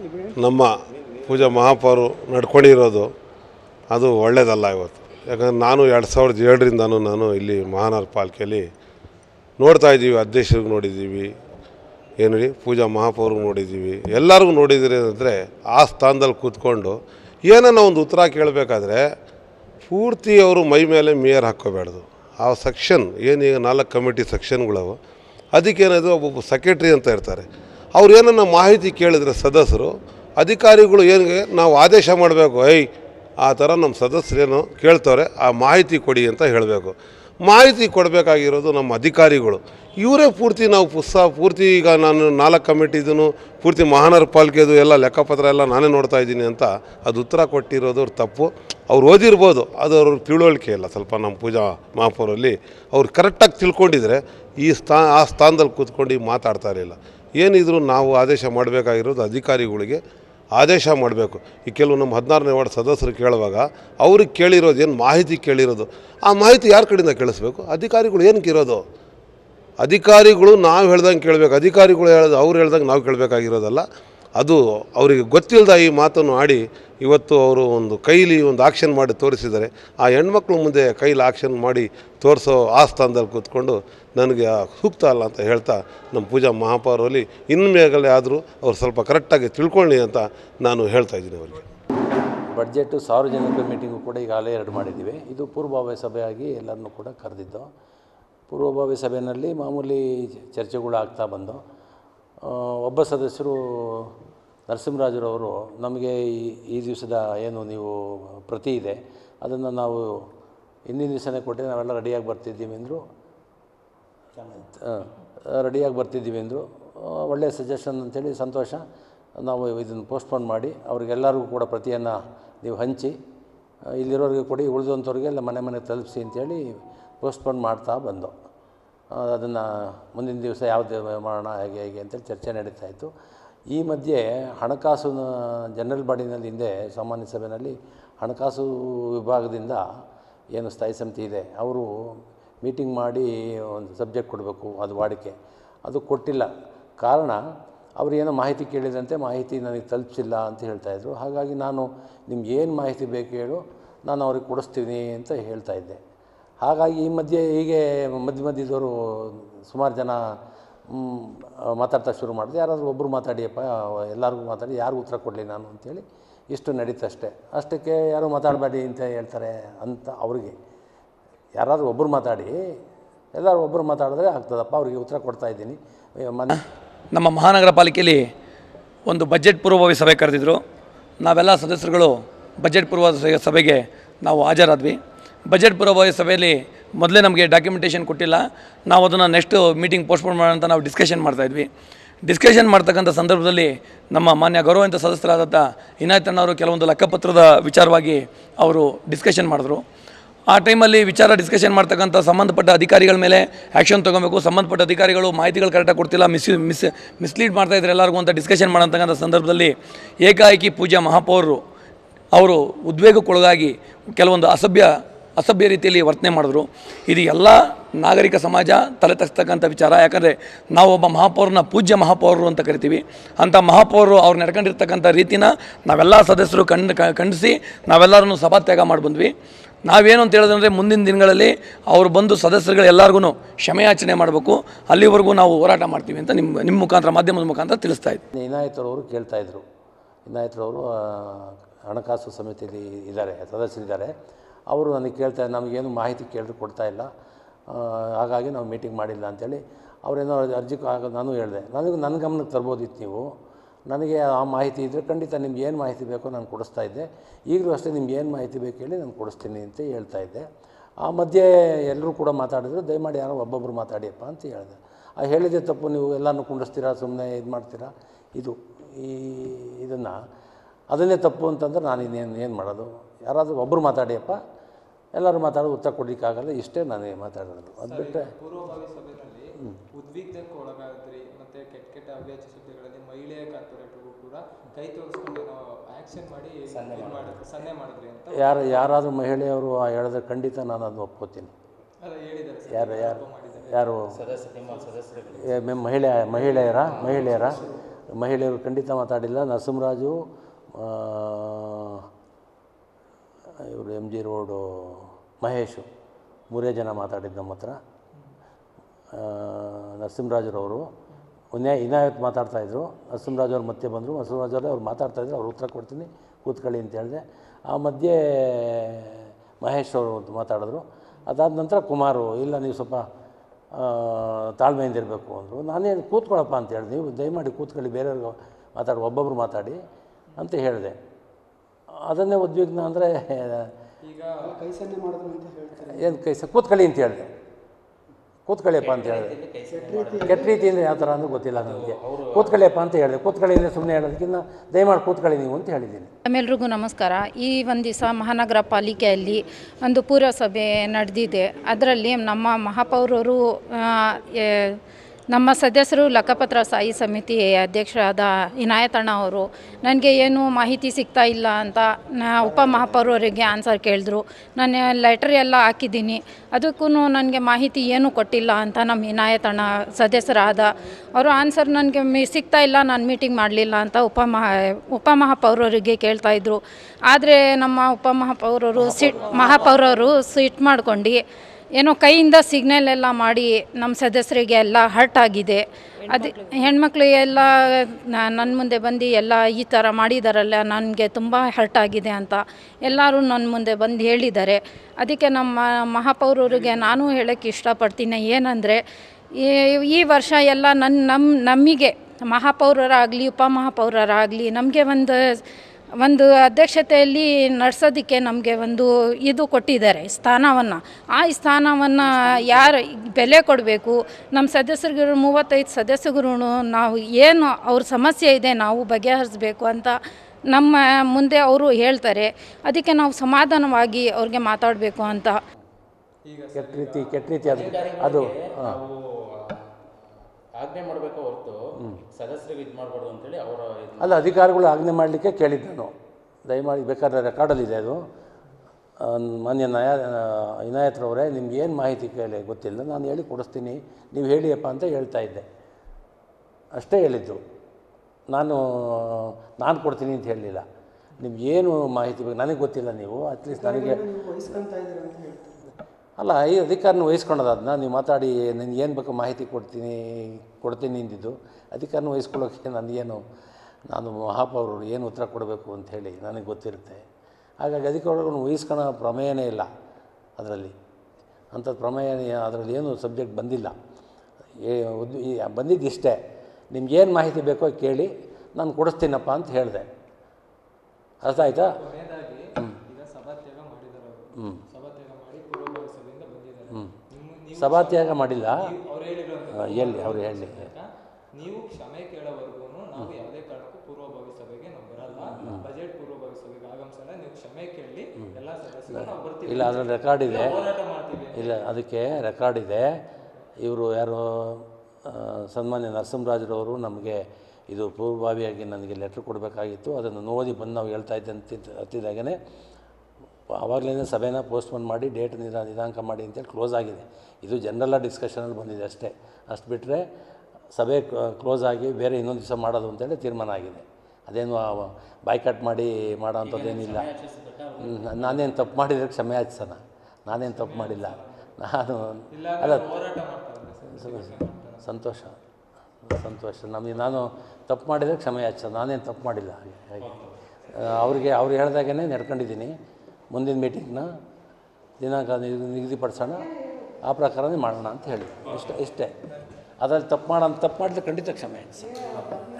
ನಮ್ಮ ಪೂಜಾ ಮಹಾಪೌರು ನಡ್ಕೊಂಡಿರೋದು ಅದು ಒಳ್ಳೆಯದಲ್ಲ ಇವತ್ತು ಯಾಕಂದ್ರೆ ನಾನು ಎರಡು ಸಾವಿರದ ಏಳರಿಂದನೂ ನಾನು ಇಲ್ಲಿ ಮಹಾನಗರ ಪಾಲಿಕೆಯಲ್ಲಿ ನೋಡ್ತಾ ಇದ್ದೀವಿ ಅಧ್ಯಕ್ಷರಿಗೆ ನೋಡಿದ್ದೀವಿ ಏನು ಹೇಳಿ ಪೂಜಾ ಮಹಾಪೌರ್ಗೆ ನೋಡಿದ್ದೀವಿ ಎಲ್ಲರಿಗೂ ನೋಡಿದ್ದೀರಿ ಅಂದರೆ ಆ ಸ್ಥಾನದಲ್ಲಿ ಕೂತ್ಕೊಂಡು ಏನನ್ನ ಒಂದು ಉತ್ತರ ಕೇಳಬೇಕಾದ್ರೆ ಪೂರ್ತಿ ಅವರು ಮೈ ಮೇಲೆ ಮೇಯರ್ ಹಾಕ್ಕೋಬಾರ್ದು ಆ ಸೆಕ್ಷನ್ ಏನೀಗ ನಾಲ್ಕು ಕಮಿಟಿ ಸೆಕ್ಷನ್ಗಳವು ಅದಕ್ಕೇನದು ಒಬ್ಬೊಬ್ಬ ಸೆಕ್ರೆಟ್ರಿ ಅಂತ ಇರ್ತಾರೆ ಅವ್ರು ಏನನ್ನ ಮಾಹಿತಿ ಕೇಳಿದ್ರೆ ಸದಸ್ಯರು ಅಧಿಕಾರಿಗಳು ಏನಿಗೆ ನಾವು ಆದೇಶ ಮಾಡಬೇಕು ಐ ಆ ಥರ ನಮ್ಮ ಸದಸ್ಯರೇನು ಕೇಳ್ತವ್ರೆ ಆ ಮಾಹಿತಿ ಕೊಡಿ ಅಂತ ಹೇಳಬೇಕು ಮಾಹಿತಿ ಕೊಡಬೇಕಾಗಿರೋದು ನಮ್ಮ ಅಧಿಕಾರಿಗಳು ಇವರೇ ಪೂರ್ತಿ ನಾವು ಪುಸ್ತಕ ಪೂರ್ತಿ ಈಗ ನಾನು ನಾಲ್ಕು ಕಮಿಟಿದೂ ಪೂರ್ತಿ ಮಹಾನಗರ ಪಾಲಿಕೆದು ಎಲ್ಲ ಲೆಕ್ಕಪತ್ರ ಎಲ್ಲ ನಾನೇ ನೋಡ್ತಾ ಇದ್ದೀನಿ ಅಂತ ಅದು ಉತ್ತರ ಕೊಟ್ಟಿರೋದು ಅವ್ರ ತಪ್ಪು ಅವ್ರು ಓದಿರ್ಬೋದು ಅದು ಅವ್ರ ತಿಳುವಳಿಕೆ ಇಲ್ಲ ಸ್ವಲ್ಪ ನಮ್ಮ ಪೂಜಾ ಮಹಾಪೌರಲ್ಲಿ ಅವ್ರು ಕರೆಕ್ಟಾಗಿ ತಿಳ್ಕೊಂಡಿದ್ರೆ ಈ ಸ್ಥಾ ಆ ಸ್ಥಾನದಲ್ಲಿ ಕೂತ್ಕೊಂಡು ಈಗ ಮಾತಾಡ್ತಾ ಇರಲಿಲ್ಲ ಏನಿದ್ರು ನಾವು ಆದೇಶ ಮಾಡಬೇಕಾಗಿರೋದು ಅಧಿಕಾರಿಗಳಿಗೆ ಆದೇಶ ಮಾಡಬೇಕು ಈ ಕೆಲವು ನಮ್ಮ ಹದಿನಾರನೇ ವಾರ್ಡ್ ಸದಸ್ಯರು ಕೇಳುವಾಗ ಅವ್ರಿಗೆ ಕೇಳಿರೋದು ಏನು ಮಾಹಿತಿ ಕೇಳಿರೋದು ಆ ಮಾಹಿತಿ ಯಾರ ಕಡೆಯಿಂದ ಕೇಳಿಸ್ಬೇಕು ಅಧಿಕಾರಿಗಳು ಏನಕ್ಕೆ ಇರೋದು ಅಧಿಕಾರಿಗಳು ನಾವು ಹೇಳ್ದಂಗೆ ಕೇಳಬೇಕು ಅಧಿಕಾರಿಗಳು ಹೇಳೋದು ಅವ್ರು ಹೇಳ್ದಂಗೆ ನಾವು ಕೇಳಬೇಕಾಗಿರೋದಲ್ಲ ಅದು ಅವರಿಗೆ ಗೊತ್ತಿಲ್ಲದ ಈ ಮಾತನ್ನು ಆಡಿ ಇವತ್ತು ಅವರು ಒಂದು ಕೈಲಿ ಒಂದು ಆಕ್ಷನ್ ಮಾಡಿ ತೋರಿಸಿದ್ದಾರೆ ಆ ಹೆಣ್ಮಕ್ಳು ಮುಂದೆ ಕೈಲಿ ಆಕ್ಷನ್ ಮಾಡಿ ತೋರಿಸೋ ಆ ಸ್ಥಾನದಲ್ಲಿ ಕೂತ್ಕೊಂಡು ನನಗೆ ಆ ಸೂಕ್ತ ಅಲ್ಲ ಅಂತ ಹೇಳ್ತಾ ನಮ್ಮ ಪೂಜಾ ಮಹಾಪೌರಲ್ಲಿ ಇನ್ಮೇಲೆ ಆದರೂ ಅವ್ರು ಸ್ವಲ್ಪ ಕರೆಕ್ಟಾಗಿ ತಿಳ್ಕೊಳ್ಳಿ ಅಂತ ನಾನು ಹೇಳ್ತಾ ಇದ್ದೀನಿ ಅವರಿಗೆ ಬಡ್ಜೆಟು ಸಾರ್ವಜನಿಕ ಮೀಟಿಂಗು ಕೂಡ ಈಗಾಗಲೇ ಎರಡು ಮಾಡಿದ್ದೀವಿ ಇದು ಪೂರ್ವಭಾವಿ ಸಭೆಯಾಗಿ ಎಲ್ಲರನ್ನೂ ಕೂಡ ಕರೆದಿದ್ದು ಪೂರ್ವಭಾವಿ ಸಭೆಯಲ್ಲಿ ಮಾಮೂಲಿ ಚರ್ಚೆಗಳು ಆಗ್ತಾ ಬಂದು ಆ, ಒಬ್ಬ ಸದಸ್ಯರು ನರಸಿಂಹರಾಜರವರು ನಮಗೆ ಈ ಈ ದಿವಸದ ಏನು ನೀವು ಪ್ರತಿ ಇದೆ ಅದನ್ನು ನಾವು ಹಿಂದಿನ ದಿವಸನೇ ಕೊಟ್ಟರೆ ನಾವೆಲ್ಲ ರೆಡಿಯಾಗಿ ಬರ್ತಿದ್ದೀವಿ ಅಂದರು ರೆಡಿಯಾಗಿ ಬರ್ತಿದ್ದೀವಿ ಅಂದರು ಒಳ್ಳೆಯ ಸಜೆಷನ್ ಅಂತೇಳಿ ಸಂತೋಷ ನಾವು ಇದನ್ನು ಪೋಸ್ಟ್ಪೋನ್ ಮಾಡಿ ಅವ್ರಿಗೆಲ್ಲರಿಗೂ ಕೂಡ ಪ್ರತಿಯನ್ನು ನೀವು ಹಂಚಿ ಆ, ಇಲ್ಲಿರೋರಿಗೆ ಕೊಡಿ ಉಳಿದಂಥವ್ರಿಗೆ ಎಲ್ಲ ಮನೆ ಮನೆ ತಲುಪಿಸಿ ಅಂತೇಳಿ ಪೋಸ್ಟ್ಪೋನ್ ಮಾಡ್ತಾ ಬಂದು ಅದನ್ನು ಮುಂದಿನ ದಿವಸ ಯಾವುದು ಮಾಡೋಣ ಹೇಗೆ ಹೇಗೆ ಅಂತೇಳಿ ಚರ್ಚೆ ನಡೀತಾ ಇತ್ತು ಈ ಮಧ್ಯೆ ಹಣಕಾಸು ಜನರಲ್ ಬಾಡಿನಲ್ಲಿ ಹಿಂದೆ ಸಾಮಾನ್ಯ ಸಭೆಯಲ್ಲಿ ಹಣಕಾಸು ವಿಭಾಗದಿಂದ ಏನು ಸ್ಥಾಯಿ ಸಮಿತಿ ಇದೆ ಅವರು ಮೀಟಿಂಗ್ ಮಾಡಿ ಒಂದು ಸಬ್ಜೆಕ್ಟ್ ಕೊಡಬೇಕು ಅದು ವಾಡಿಕೆ ಅದು ಕೊಟ್ಟಿಲ್ಲ ಕಾರಣ ಅವ್ರು ಏನೋ ಮಾಹಿತಿ ಕೇಳಿದಂತೆ ಮಾಹಿತಿ ನನಗೆ ತಲುಪಿಸಿಲ್ಲ ಅಂತ ಹೇಳ್ತಾಯಿದ್ರು ಹಾಗಾಗಿ ನಾನು ನಿಮ್ಗೆ ಏನು ಮಾಹಿತಿ ಬೇಕು ಹೇಳು ನಾನು ಅವ್ರಿಗೆ ಕೊಡಿಸ್ತೀನಿ ಅಂತ ಹೇಳ್ತಾ ಇದ್ದೆ ಹಾಗಾಗಿ ಈ ಮಧ್ಯೆ ಹೀಗೆ ಮಧ್ಯ ಮಧ್ಯದವರು ಸುಮಾರು ಜನ ಮ್, ಮಾತಾಡ್ತಾ ಶುರು ಮಾಡಿದೆ ಯಾರಾದರೂ ಒಬ್ಬರು ಮಾತಾಡಿಯಪ್ಪ ಎಲ್ಲರಿಗೂ ಮಾತಾಡಿ ಯಾರಿಗೂ ಉತ್ತರ ಕೊಡಲಿ ನಾನು ಅಂತೇಳಿ ಇಷ್ಟು ನಡೀತಷ್ಟೇ ಅಷ್ಟಕ್ಕೆ ಯಾರು ಮಾತಾಡಬೇಡಿ ಅಂತ ಹೇಳ್ತಾರೆ ಅಂತ ಅವ್ರಿಗೆ ಯಾರಾದರೂ ಒಬ್ಬರು ಮಾತಾಡಿ ಎಲ್ಲರೂ ಒಬ್ಬರು ಮಾತಾಡಿದ್ರೆ ಆಗ್ತದಪ್ಪ ಅವರಿಗೆ ಉತ್ತರ ಕೊಡ್ತಾ ಇದ್ದೀನಿ ಮನೆ ನಮ್ಮ ಮಹಾನಗರ ಪಾಲಿಕೆಯಲ್ಲಿ ಒಂದು ಬಜೆಟ್ ಪೂರ್ವಭಾವಿ ಸಭೆ ಕರೆದಿದ್ರು ನಾವೆಲ್ಲ ಸದಸ್ಯರುಗಳು ಬಜೆಟ್ ಪೂರ್ವ ಸ- ಸಭೆಗೆ ನಾವು ಹಾಜರಾದ್ವಿ ಬಜೆಟ್ ಪೂರ್ವಭಾವಿ ಸಭೆಯಲ್ಲಿ ಮೊದಲೇ ನಮಗೆ ಡಾಕ್ಯುಮೆಂಟೇಷನ್ ಕೊಟ್ಟಿಲ್ಲ ನಾವು ಅದನ್ನು ನೆಕ್ಸ್ಟ್ ಮೀಟಿಂಗ್ ಪೋಸ್ಟ್ಪೋನ್ ಮಾಡೋಣ ಅಂತ ನಾವು ಡಿಸ್ಕಷನ್ ಮಾಡ್ತಾಯಿದ್ವಿ ಡಿಸ್ಕಷನ್ ಮಾಡ್ತಕ್ಕಂಥ ಸಂದರ್ಭದಲ್ಲಿ ನಮ್ಮ ಮಾನ್ಯ ಗೌರವಂತ ಸದಸ್ಯರಾದಂಥ ಇನಾಯತಣ್ಣವರು ಕೆಲವೊಂದು ಲೆಕ್ಕಪತ್ರದ ವಿಚಾರವಾಗಿ ಅವರು ಡಿಸ್ಕಷನ್ ಮಾಡಿದ್ರು ಆ ಟೈಮಲ್ಲಿ ವಿಚಾರ ಡಿಸ್ಕಷನ್ ಮಾಡ್ತಕ್ಕಂಥ ಸಂಬಂಧಪಟ್ಟ ಅಧಿಕಾರಿಗಳ ಮೇಲೆ ಆ್ಯಕ್ಷನ್ ತೊಗೊಬೇಕು ಸಂಬಂಧಪಟ್ಟ ಅಧಿಕಾರಿಗಳು ಮಾಹಿತಿಗಳು ಕರೆಕ್ಟಾಗಿ ಕೊಡ್ತಿಲ್ಲ ಮಿಸ್ ಮಿಸ್ ಮಿಸ್ಲೀಡ್ ಮಾಡ್ತಾ ಇದ್ದಾರೆ ಎಲ್ಲರಿಗೂ ಅಂತ ಡಿಸ್ಕಷನ್ ಮಾಡತಕ್ಕಂಥ ಸಂದರ್ಭದಲ್ಲಿ ಏಕಾಏಕಿ ಪೂಜಾ ಮಹಾಪೌರರು ಅವರು ಉದ್ವೇಗಕ್ಕೊಳಗಾಗಿ ಕೆಲವೊಂದು ಅಸಭ್ಯ ಅಸಭ್ಯ ರೀತಿಯಲ್ಲಿ ವರ್ತನೆ ಮಾಡಿದ್ರು ಇದು ಎಲ್ಲ ನಾಗರಿಕ ಸಮಾಜ ತಲೆ ತಗ್ಸ್ತಕ್ಕಂಥ ವಿಚಾರ ಯಾಕಂದರೆ ನಾವೊಬ್ಬ ಮಹಾಪೌರನ ಪೂಜ್ಯ ಮಹಾಪೌರರು ಅಂತ ಕರಿತೀವಿ ಅಂಥ ಮಹಾಪೌರರು ಅವ್ರು ನಡ್ಕೊಂಡಿರ್ತಕ್ಕಂಥ ರೀತಿನ ನಾವೆಲ್ಲ ಸದಸ್ಯರು ಕಂಡು ಖಂಡಿಸಿ ನಾವೆಲ್ಲರೂ ಸಭಾತ್ಯಾಗ ಮಾಡಿ ಬಂದ್ವಿ ನಾವೇನು ಅಂತ ಹೇಳಿದ್ರೆ ಮುಂದಿನ ದಿನಗಳಲ್ಲಿ ಅವರು ಬಂದು ಸದಸ್ಯರುಗಳು ಎಲ್ಲರಿಗೂ ಕ್ಷಮೆಯಾಚನೆ ಮಾಡಬೇಕು ಅಲ್ಲಿವರೆಗೂ ನಾವು ಹೋರಾಟ ಮಾಡ್ತೀವಿ ಅಂತ ನಿಮ್ಮ ನಿಮ್ಮ ಮುಖಾಂತರ ಮಾಧ್ಯಮದ ಮುಖಾಂತರ ತಿಳಿಸ್ತಾ ಇದ್ದೀವಿ ಇನಾಯತರವರು ಕೇಳ್ತಾ ಇದ್ರು ಇನಾಯತರವರು ಆ, ಹಣಕಾಸು ಸಮಿತಿಯಲ್ಲಿ ಇದ್ದಾರೆ ಸದಸ್ಯರಿದ್ದಾರೆ ಅವರು ನನಗೆ ಕೇಳ್ತಾ ನಮಗೇನು ಮಾಹಿತಿ ಕೇಳಿದ್ರು ಕೊಡ್ತಾ ಇಲ್ಲ ಆ, ಹಾಗಾಗಿ ನಾವು ಮೀಟಿಂಗ್ ಮಾಡಿಲ್ಲ ಅಂತೇಳಿ ಅವರೇನೋ ಅರ್ಜಿ ಆಗ ನಾನು ಹೇಳಿದೆ ನನಗೆ ನನ್ನ ಗಮನಕ್ಕೆ ತರ್ಬೋದಿತ್ತು ನೀವು ನನಗೆ ಆ ಮಾಹಿತಿ ಇದ್ದರೆ ಖಂಡಿತ ನಿಮ್ಗೆ ಏನು ಮಾಹಿತಿ ಬೇಕೋ ನಾನು ಕೊಡಿಸ್ತಾ ಇದ್ದೆ ಈಗಲೂ ಅಷ್ಟೇ ನಿಮ್ಗೆ ಏನು ಮಾಹಿತಿ ಬೇಕು ಹೇಳಿ ನಾನು ಕೊಡಿಸ್ತೀನಿ ಅಂತ ಹೇಳ್ತಾ ಇದ್ದೆ ಆ ಮಧ್ಯೆ ಎಲ್ಲರೂ ಕೂಡ ಮಾತಾಡಿದ್ರು ದಯಮಾಡಿ ಯಾರೋ ಒಬ್ಬೊಬ್ಬರು ಮಾತಾಡಿಯಪ್ಪ ಅಂತ ಹೇಳಿದೆ ಆ ಹೇಳಿದೆ ತಪ್ಪು ನೀವು ಎಲ್ಲನೂ ಕುಂಡಿಸ್ತೀರಾ ಸುಮ್ಮನೆ ಇದು ಮಾಡ್ತೀರಾ ಇದು ಈ ಇದನ್ನು ಅದನ್ನೇ ತಪ್ಪು ಅಂತಂದ್ರೆ ನಾನು ಇನ್ನೇನು ಏನು ಮಾಡೋದು ಯಾರಾದರೂ ಒಬ್ಬರು ಮಾತಾಡಿಯಪ್ಪ ಎಲ್ಲರೂ ಮಾತಾಡೋದು ಉತ್ತರ ಕೊಡಲಿಕ್ಕಾಗಲ್ಲ ಇಷ್ಟೇ ನಾನು ಮಾತಾಡೋದು ಅದು ಬಿಟ್ಟರೆ ಪೂರ್ವಭಾವಿ ಸಭೆಯಲ್ಲಿ ಉದ್ವಿಗ್ನಕ್ಕೆ ಒಳಗಾದ್ರಿ ಮತ್ತೆ ಕೆಟ್ಟ ಕೆಟ್ಟ ಅವ್ಯಾಚ ಸುದ್ದಿಗಳಲ್ಲಿ ಮಹಿಳೆಯ ಕಾರ್ಪೊರೇಟರ್ಗೂ ಕೂಡ ಕೈ ತೋರಿಸ್ಕೊಂಡು ನಾವು ಆಕ್ಷನ್ ಮಾಡಿ ಇದ್ ಮಾಡಿದ್ರಿ ಸನ್ನೆ ಮಾಡಿದ್ರಿ ಅಂತ ಯಾರು ಯಾರಾದರೂ ಮಹಿಳೆಯವರು ಹೇಳಿದ್ರೆ ಖಂಡಿತ ನಾನು ಅದನ್ನು ಒಪ್ಕೋತೀನಿ ಅಲ್ಲ ಹೇಳಿದ್ದಾರೆ ಸರ್ ಯಾರು ಯಾರು ಯಾರು ಏ, ಮೆ- ಮಹಿಳೆ ಮಹಿಳೆಯರ ಮಹಿಳೆಯರ ಮಹಿಳೆಯರು ಖಂಡಿತ ಮಾತಾಡಿಲ್ಲ ನರಸಿಂಹರಾಜು ಇವರು ಎಮ್ ಜಿ ರೋಡು ಮಹೇಶು ಮೂರೇ ಜನ ಮಾತಾಡಿದ್ದು ನಮ್ಮ ಹತ್ರ ಆ, ನರಸಿಂಹರಾಜರವರು ಉನ್ಯಾ ಇನಾಯತ್ ಮಾತಾಡ್ತಾಯಿದ್ರು ನರಸಿಂಹರಾಜವ್ರು ಮತ್ತೆ ಬಂದರು ನರಸಿಂಹರಾಜವ್ರೆ ಅವ್ರು ಮಾತಾಡ್ತಾಯಿದ್ರು ಅವ್ರು ಉತ್ತರ ಕೊಡ್ತೀನಿ ಕೂತ್ಕೊಳ್ಳಿ ಅಂತ ಹೇಳಿದೆ ಆ ಮಧ್ಯೆ ಮಹೇಶ್ ಅವರು ಅಂತ ಮಾತಾಡಿದ್ರು ಅದಾದ ನಂತರ ಕುಮಾರು ಇಲ್ಲ ನೀವು ಸ್ವಲ್ಪ ಆ, ತಾಳ್ಮೆಯಿಂದ ಇರಬೇಕು ಅಂದರು ನಾನೇನು ಕೂತ್ಕೊಳ್ಳಪ್ಪ ಅಂತ ಹೇಳಿದೆ ನೀವು ದಯಮಾಡಿ ಕೂತ್ಕೊಳ್ಳಿ ಬೇರೆಯವ್ರಿಗೆ ಮಾತಾಡಿ ಒಬ್ಬೊಬ್ರು ಮಾತಾಡಿ ಅಂತ ಹೇಳಿದೆ ಅದನ್ನೇ ಉದ್ವಿಗ್ನ ಅಂದರೆ ಏನು ಕೈ ಸ ಕೂತ್ಕೊಳ್ಳಿ ಅಂತ ಹೇಳಿದೆ ಕೂತ್ಕೊಳ್ಳಿಯಪ್ಪ ಅಂತ ಹೇಳಿದೆ ಕೆಟ್ಟ ರೀತಿ ಅಂದರೆ ಯಾವ ಥರ ಅಂದ್ರೆ ಗೊತ್ತಿಲ್ಲ ನನಗೆ ಕೂತ್ಕೊಳ್ಳಿಯಪ್ಪ ಅಂತ ಹೇಳಿದೆ ಕೂತ್ಕೊಳ್ಳಿ ಅಂದರೆ ಸುಮ್ಮನೆ ಹೇಳೋದಕ್ಕಿಂತ ದಯಮಾಡಿ ಕೂತ್ಕೊಳ್ಳಿ ನೀವು ಅಂತ ಹೇಳಿದ್ದೀನಿ ತಮ್ಮೆಲ್ರಿಗೂ ನಮಸ್ಕಾರ ಈ ಒಂದು ದಿವಸ ಮಹಾನಗರ ಪಾಲಿಕೆಯಲ್ಲಿ ಒಂದು ಪೂರಸಭೆ ನಡೆದಿದೆ ಅದರಲ್ಲಿ ನಮ್ಮ ಮಹಾಪೌರರು ಆ, ಎ- ನಮ್ಮ ಸದಸ್ಯರು ಲೆಕ್ಕಪತ್ರ ಸ್ಥಾಯಿ ಸಮಿತಿ ಅಧ್ಯಕ್ಷರಾದ ಇನಾಯತಣ್ಣ ಅವರು ನನಗೆ ಏನು ಮಾಹಿತಿ ಸಿಗ್ತಾ ಇಲ್ಲ ಅಂತ ನಾ ಉಪಮಹಾಪೌರರಿಗೆ ಆನ್ಸರ್ ಕೇಳಿದ್ರು ನಾನು ಲೆಟರ್ ಎಲ್ಲ ಹಾಕಿದ್ದೀನಿ ಅದಕ್ಕೂ ನನಗೆ ಮಾಹಿತಿ ಏನೂ ಕೊಟ್ಟಿಲ್ಲ ಅಂತ ನಮ್ಮ ಇನಾಯತಣ್ಣ ಸದಸ್ಯರಾದ ಅವರು ಆನ್ಸರ್ ನನಗೆ ಮಿ ಸಿಗ್ತಾ ಇಲ್ಲ ನಾನು ಮೀಟಿಂಗ್ ಮಾಡಲಿಲ್ಲ ಅಂತ ಉಪಮಹಾ ಉಪಮಹಾಪೌರರಿಗೆ ಕೇಳ್ತಾ ಇದ್ರು ಆದರೆ ನಮ್ಮ ಉಪಮಹಾಪೌರರು ಸಿಟ್ ಮಹಾಪೌರರು ಸಿಟ್ ಮಾಡ್ಕೊಂಡು ಏನೋ ಕೈಯಿಂದ ಸಿಗ್ನಲ್ ಎಲ್ಲ ಮಾಡಿ ನಮ್ಮ ಸದಸ್ಯರಿಗೆ ಎಲ್ಲ ಹರ್ಟ್ ಆಗಿದೆ ಅದು ಹೆಣ್ಮಕ್ಳು ಎಲ್ಲ ನನ್ನ ಮುಂದೆ ಬಂದು ಎಲ್ಲ ಈ ಥರ ಮಾಡಿದಾರಲ್ಲ ನನಗೆ ತುಂಬ ಹರ್ಟ್ ಆಗಿದೆ ಅಂತ ಎಲ್ಲರೂ ನನ್ನ ಮುಂದೆ ಬಂದು ಹೇಳಿದ್ದಾರೆ ಅದಕ್ಕೆ ನಮ್ಮ ಮಹಾಪೌರರಿಗೆ ನಾನು ಹೇಳೋಕ್ಕೆ ಇಷ್ಟಪಡ್ತೀನಿ ಏನಂದರೆ ಈ ವರ್ಷ ಎಲ್ಲ ನನ್ನ ನಮ್ಮ ನಮಗೆ ಮಹಾಪೌರರಾಗಲಿ ಉಪಮಹಾಪೌರರಾಗಲಿ ನಮಗೆ ಒಂದು ಒಂದು ಅಧ್ಯಕ್ಷತೆಯಲ್ಲಿ ನಡೆಸೋದಕ್ಕೆ ನಮಗೆ ಒಂದು ಇದು ಕೊಟ್ಟಿದ್ದಾರೆ ಸ್ಥಾನವನ್ನು ಆ ಸ್ಥಾನವನ್ನು ಯಾರು ಬೆಲೆ ಕೊಡಬೇಕು ನಮ್ಮ ಸದಸ್ಯರುಗಳು ಮೂವತ್ತೈದು ಸದಸ್ಯರು ನಾವು ಏನು ಅವ್ರ ಸಮಸ್ಯೆ ಇದೆ ನಾವು ಬಗೆಹರಿಸ್ಬೇಕು ಅಂತ ನಮ್ಮ ಮುಂದೆ ಅವರು ಹೇಳ್ತಾರೆ ಅದಕ್ಕೆ ನಾವು ಸಮಾಧಾನವಾಗಿ ಅವ್ರಿಗೆ ಮಾತಾಡಬೇಕು ಅಂತ ಕೆಟ್ಟ ರೀತಿ ಕೆಟ್ಟ ರೀತಿ ಅದು ಅದು ಹಾಂ ನಾವು ಆಜ್ಞೆ ಮಾಡಬೇಕು ಹೊರತು ಸದಸ್ಯರಿಗೆ ಇದು ಮಾಡಬಾರ್ದು ಅಂತೇಳಿ ಅವರ ಇದು ಅಲ್ಲ ಅಧಿಕಾರಿಗಳು ಆಜ್ಞೆ ಮಾಡಲಿಕ್ಕೆ ಕೇಳಿದ್ದು ನಾನು ದಯಮಾಡಿ ಬೇಕಾದ್ರೆ ರೆಕಾರ್ಡಲ್ಲಿದೆ ಅದು ಆ, ಮಾನ್ಯ ನ್ಯಾಯ ಇನಾಯತ್ರವರೇ ನಿಮ್ಗೆ ಏನು ಮಾಹಿತಿ ಕೇಳಿ ಗೊತ್ತಿಲ್ಲ ನಾನು ಹೇಳಿ ಕೊಡಿಸ್ತೀನಿ ನೀವು ಹೇಳಿಯಪ್ಪ ಅಂತ ಹೇಳ್ತಾ ಇದ್ದೆ ಅಷ್ಟೇ ಹೇಳಿದ್ದು ನಾನು ನಾನು ಕೊಡ್ತೀನಿ ಅಂತ ಹೇಳಲಿಲ್ಲ ನಿಮ್ಗೆ ಏನು ಮಾಹಿತಿ ಬೇಕು ನನಗೆ ಗೊತ್ತಿಲ್ಲ ನೀವು ಅಟ್ಲೀಸ್ಟ್ ನನಗೆ ಅಲ್ಲ ಈ ಅಧಿಕಾರನ ವಹಿಸ್ಕೊಳೋದನ್ನ ನೀವು ಮಾತಾಡಿ ನನಗೆ ಏನು ಬೇಕು ಮಾಹಿತಿ ಕೊಡ್ತೀನಿ ಕೊಡ್ತೀನಿ ಅಂದಿದ್ದು ಅಧಿಕಾರನ ವಹಿಸ್ಕೊಳ್ಳೋಕ್ಕೆ ನನಗೇನು ನಾನು ಮಹಾಪೌರರು ಏನು ಉತ್ತರ ಕೊಡಬೇಕು ಅಂತ ಹೇಳಿ ನನಗೆ ಗೊತ್ತಿರುತ್ತೆ ಹಾಗಾಗಿ ಅಧಿಕಾರಿಗಳನ್ನು ವಹಿಸ್ಕೊಳ್ಳೋ ಪ್ರಮೇಯನೇ ಇಲ್ಲ ಅದರಲ್ಲಿ ಅಂಥದ್ದು ಪ್ರಮೇಯ ಅದರಲ್ಲಿ ಏನು ಸಬ್ಜೆಕ್ಟ್ ಬಂದಿಲ್ಲ ಏ ಉದ್- ಈ ಬಂದಿದ್ದು ಇಷ್ಟೇ ನಿಮ್ಗೇನು ಮಾಹಿತಿ ಬೇಕೋ ಕೇಳಿ ನಾನು ಕೊಡಿಸ್ತೀನಪ್ಪ ಅಂತ ಹೇಳಿದೆ ಅರ್ಥ ಆಯ್ತಾ ಕೊನೆಯದಾಗಿ ಈಗ ಸಭಾತ್ಯಾಗ ಮಾಡಿದಾರೆ ಅವರು ಸಭಾತ್ಯಾಗ ಮಾಡಿ ಪೂರ್ವಭಾವಿ ಸಭೆಯಿಂದ ಬಂದಿದ್ದಾರೆ ನಿಮ್ಮ ನೀವು ಸಭಾತ್ಯಾಗ ಮಾಡಿಲ್ಲ ಅವ್ರು ಹೇಳಿರೋ ಆ, ಎಲ್ಲಿ ಅವ್ರು ಹೇಳಿ ನೀವು ಕ್ಷಮೆ ಕೇಳೋವರೆಗೂ ನಾವು ಯಾವುದೇ ಕಾರಣಕ್ಕೂ ಪೂರ್ವಭಾವಿ ಸಭೆಗೆ ನಾವು ಬರಲ್ಲ ಬಜೆಟ್ ಪೂರ್ವಭಾವಿ ಸಭೆಗೆ ಆಗಮಿಸಲ್ಲ ನೀವು ಕ್ಷಮೆ ಕೇಳಿ ಎಲ್ಲ ಸದಸ್ಯರು ನಾವು ಬರ್ತೀವಿ ಇಲ್ಲ ಅದ್ರಲ್ಲಿ ರೆಕಾರ್ಡ್ ಇದೆ ಹೋರಾಟ ಮಾಡ್ತೀವಿ ಇಲ್ಲ ಅದಕ್ಕೆ ರೆಕಾರ್ಡ್ ಇದೆ ಇವರು ಯಾರು ಆ, ಸನ್ಮಾನ್ಯ ನರಸಿಂಹರಾಜರವರು ನಮಗೆ ಇದು ಪೂರ್ವಭಾವಿಯಾಗಿ ನನಗೆ ಲೆಟ್ರ್ ಕೊಡಬೇಕಾಗಿತ್ತು ಅದನ್ನು ಓದಿ ಬಂದು ನಾವು ಹೇಳ್ತಾ ಇದ್ದೆ ಅಂತ ಹತ್ತಿದಾಗೇ ಆವಾಗಲೇ ಸಭೆನ ಪೋಸ್ಟ್ಪೋನ್ ಮಾಡಿ ಡೇಟ್ ನಿಧಾ ನಿಧಾಂಕ ಮಾಡಿ ಅಂತೇಳಿ ಕ್ಲೋಸ್ ಆಗಿದೆ ಇದು ಜನರಲ್ಲ ಡಿಸ್ಕಷನಲ್ಲಿ ಬಂದಿದೆ ಅಷ್ಟೇ ಅಷ್ಟು ಬಿಟ್ಟರೆ ಸಭೆ ಕ್ಲೋಸ್ ಆಗಿ ಬೇರೆ ಇನ್ನೊಂದು ದಿವಸ ಮಾಡೋದು ಅಂತೇಳಿ ತೀರ್ಮಾನ ಆಗಿದೆ ಅದೇನು ಬಾಯ್ಕಟ್ ಮಾಡಿ ಮಾಡೋ ಅಂಥದ್ದೇನಿಲ್ಲ ಹ್ಮ್, ನಾನೇನು ತಪ್ಪು ಮಾಡಿದರೆ ಕ್ಷಮೆ ಯಾಚಿಸೋಣ ನಾನೇನು ತಪ್ಪು ಮಾಡಿಲ್ಲ ನಾನು ಅಲ್ಲ ಸಂತೋಷ ಸಂತೋಷ ನಮಗೆ ನಾನು ತಪ್ಪು ಮಾಡಿದರೆ ಕ್ಷಮೆ ಯಾಚಿಸೋಣ ನಾನೇನು ತಪ್ಪು ಮಾಡಿಲ್ಲ ಹಾಗೆ ಹಾಗೆ ಆ, ಅವ್ರಿಗೆ ಅವ್ರು ಹೇಳ್ದಾಗೇ ನಡ್ಕೊಂಡಿದ್ದೀನಿ ಮುಂದಿನ ಮೀಟಿಂಗ್ನ ದಿನಾಂಕ ನಿಗದಿ- ನಿಗದಿಪಡಿಸೋಣ ಆ ಪ್ರಕಾರನೇ ಮಾಡೋಣ ಅಂತ ಹೇಳಿ ಇಷ್ಟೇ ಇಷ್ಟೇ ಅದರಲ್ಲಿ ತಪ್ಪು ಮಾಡೋ ತಪ್ಪು ಮಾಡಿದ್ರೆ ಖಂಡಿತ ಕ್ಷಮೆ ಯಾಚಿಸೋಣ